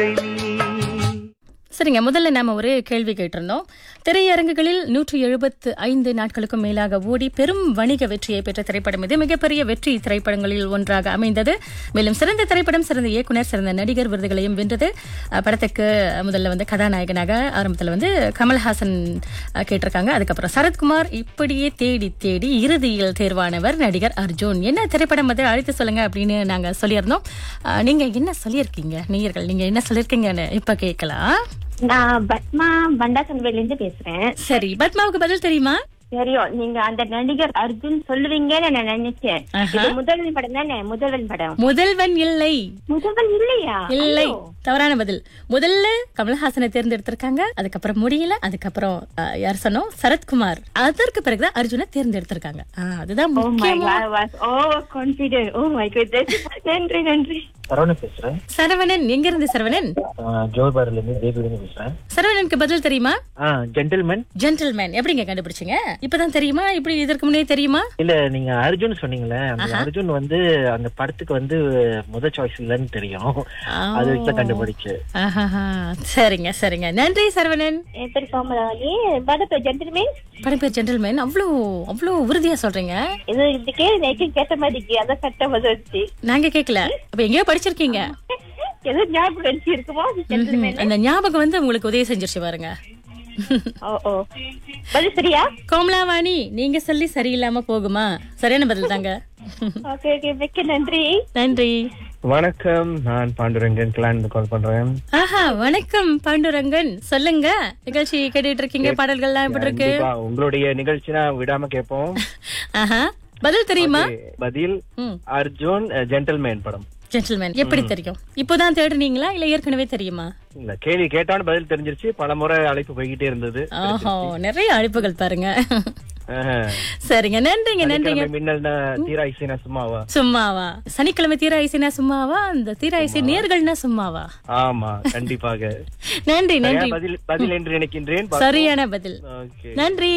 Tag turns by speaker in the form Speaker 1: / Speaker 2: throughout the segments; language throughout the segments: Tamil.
Speaker 1: சரிங்க முதல்ல நாம ஒரு கேள்வி கேட்டிருந்தோம் திரையரங்குகளில் நூற்றி எழுபத்து ஐந்து நாட்களுக்கும் மேலாக ஓடி பெரும் வணிக வெற்றியை பெற்ற திரைப்படம் இது மிகப்பெரிய வெற்றி திரைப்படங்களில் ஒன்றாக அமைந்தது மேலும் சிறந்த திரைப்படம் சிறந்த இயக்குனர் சிறந்த நடிகர் விருதுகளையும் வென்றது அஹ், படத்துக்கு முதல்ல வந்து கதாநாயகனாக ஆரம்பத்தில் வந்து கமல்ஹாசன் அஹ், கேட்டிருக்காங்க அதுக்கப்புறம் சரத்குமார் இப்படியே தேடி தேடி இறுதியில் தேர்வானவர் நடிகர் அர்ஜுன் என்ன திரைப்படம் அது அழைத்து சொல்லுங்க அப்படின்னு நாங்க சொல்லியிருந்தோம் அஹ், நீங்க என்ன சொல்லியிருக்கீங்க நேயர்கள் நீங்க என்ன சொல்லியிருக்கீங்கன்னு இப்ப கேட்கலாம்
Speaker 2: நான் பத்மா பண்டாசன்வேல இருந்து பேசுறேன்
Speaker 1: சரி பத்மாவுக்கு பதில் தெரியுமா
Speaker 2: தெரியும் நீங்க அந்த நடிகர் அர்ஜுன் சொல்லுவீங்கன்னு நான் நினைச்சேன்
Speaker 1: ஆஹா.
Speaker 2: இது முதல்வன் படம் தானே முதல்வன் படம்
Speaker 1: முதல்வன் இல்லை
Speaker 2: முதல்வன் இல்லையா
Speaker 1: இல்லை
Speaker 2: ஐயோ.
Speaker 1: தவறான பதில் முதல்ல கமல்ஹாசனை தேர்ந்தெடுத்திருக்காங்க அதுக்கப்புறம் முடியல அதுக்கப்புறம் அஹ், யார் சொன்னோம் சரத்குமார் அதற்கு பிறகுதான் அர்ஜுனை தேர்ந்தெடுத்திருக்காங்க ஆ, அதுதான்
Speaker 2: Oh my
Speaker 1: முக்கியமா
Speaker 2: God, I was oh confident. Oh my goodness. நன்றி நன்றி
Speaker 3: சரவணன் பேசுறேன்
Speaker 1: சரவணன் எங்க இருந்து சரவணன்
Speaker 3: ஜோபாரில இருந்து தேவியிலிருந்து பேசுறேன்
Speaker 1: சரவணனுக்கு பதில் தெரியுமா
Speaker 3: ஜென்டில்மேன்
Speaker 1: ஜென்டில்மேன் எப்படிங்க கண்டுபிடிச்சீங்க இப்பதான் தெரியுமா இப்படி இதற்கு முன்னே தெரியுமா
Speaker 3: இல்ல நீங்க அர்ஜுன் சொன்னீங்களே அந்த அர்ஜுன் வந்து அந்த படத்துக்கு வந்து முத சாய்ஸ் இல்லைன்னு தெரியும் அது வச்சு கண்டுபிடிச்சு
Speaker 1: ஆஹாஹா. சரிங்க சரிங்க நன்றி சரவணன்
Speaker 2: என் பேர் கோமலவாணி படத்தை ஜென்டில்மேன்
Speaker 1: படம் பேர் ஜென்டில்மேன் அவ்வளோ அவ்வளோ உறுதியா சொல்றீங்க
Speaker 2: இது இந்த கேள்வி எனக்கு கேட்ட மாதிரி இருக்கு. அதான் சட்டம் வந்துச்சு
Speaker 1: நாங்க கேட்கல அப்ப எங்கேயோ படிச்சிருக்கீங்க
Speaker 2: ஏதோ ஞாபகம் வச்சு இருக்குமோ அது ஜென்டில்மேன்
Speaker 1: அந்த ஞாபகம் வந்து உங்களுக்கு உதவி செஞ்சிருச்சு பாருங்க
Speaker 2: ஓ ஓ பதில் சரியா
Speaker 1: கோமலாவாணி நீங்க சொல்லி சரியில்லாம போகுமா சரியான பதில் தாங்க
Speaker 2: ஓகே ஓகே மிக்க நன்றி
Speaker 1: நன்றி
Speaker 4: வணக்கம் நான் பாண்டுரங்கன் கிளான் கால் பண்றேன்
Speaker 1: ஆஹா வணக்கம் பாண்டுரங்கன் சொல்லுங்க நிகழ்ச்சி கேட்டுட்டு இருக்கீங்க பாடல்கள்லாம் எப்படி இருக்கு
Speaker 4: கண்டிப்பா உங்களுடைய நிகழ்ச்சினா விடாம கேட்போம்
Speaker 1: ஆஹா பதில் தெரியுமா
Speaker 4: பதில்
Speaker 1: ம்.
Speaker 4: அர்ஜுன் ஜென்டில்மேன் படம்
Speaker 1: ஜென்டில்மேன் எப்படி தெரியும் இப்போதான் தேடுனீங்களா இல்ல ஏற்கனவே தெரியுமா
Speaker 4: இல்ல கேள்வி கேட்டான்னு பதில் தெரிஞ்சிருச்சு பல முறை அழைப்பு போய்கிட்டே இருந்தது
Speaker 1: ஓஹோ நிறைய அழைப்புகள் பாருங்க
Speaker 4: ஆஹா.
Speaker 1: சரிங்க நன்றிங்க நன்றிங்க
Speaker 4: சனிக்கிழமை மின்னல்னா தீரா இசைனா சும்மாவா
Speaker 1: சும்மாவா சனிக்கிழமை தீரா ஐசினா சும்மாவா அந்த தீரா ஐசி நேர்கள்னா சும்மாவா
Speaker 4: ஆமா கண்டிப்பாக
Speaker 1: நன்றி
Speaker 4: சரியா
Speaker 1: நன்றி
Speaker 4: பதில் பதில் என்று நினைக்கின்றேன்
Speaker 1: சரியான பதில்
Speaker 4: ஓகே
Speaker 1: நன்றி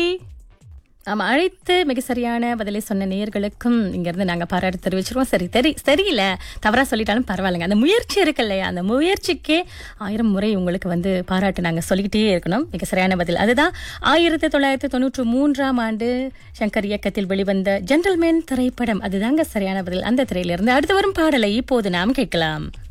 Speaker 1: ஆமா அழைத்து மிக சரியான பதிலை சொன்ன நேயர்களுக்கும் இங்க இருந்து நாங்க பாராட்டு தெரிவிச்சிருவோம் சரி தெரி தெரியல தவறா சொல்லிட்டாலும் பரவாயில்லைங்க அந்த முயற்சி இருக்கு இல்லையா அந்த முயற்சிக்கே ஆயிரம் முறை உங்களுக்கு வந்து பாராட்டு நாங்க சொல்லிக்கிட்டே இருக்கணும் மிக சரியான பதில் அதுதான் ஆயிரத்தி தொள்ளாயிரத்தி தொண்ணூற்று மூன்றாம் ஆண்டு சங்கர் இயக்கத்தில் வெளிவந்த ஜென்டல்மேன் திரைப்படம் அதுதாங்க சரியான பதில் அந்த திரையிலிருந்து அடுத்து வரும் பாடலை இப்போது நாம் கேட்கலாம்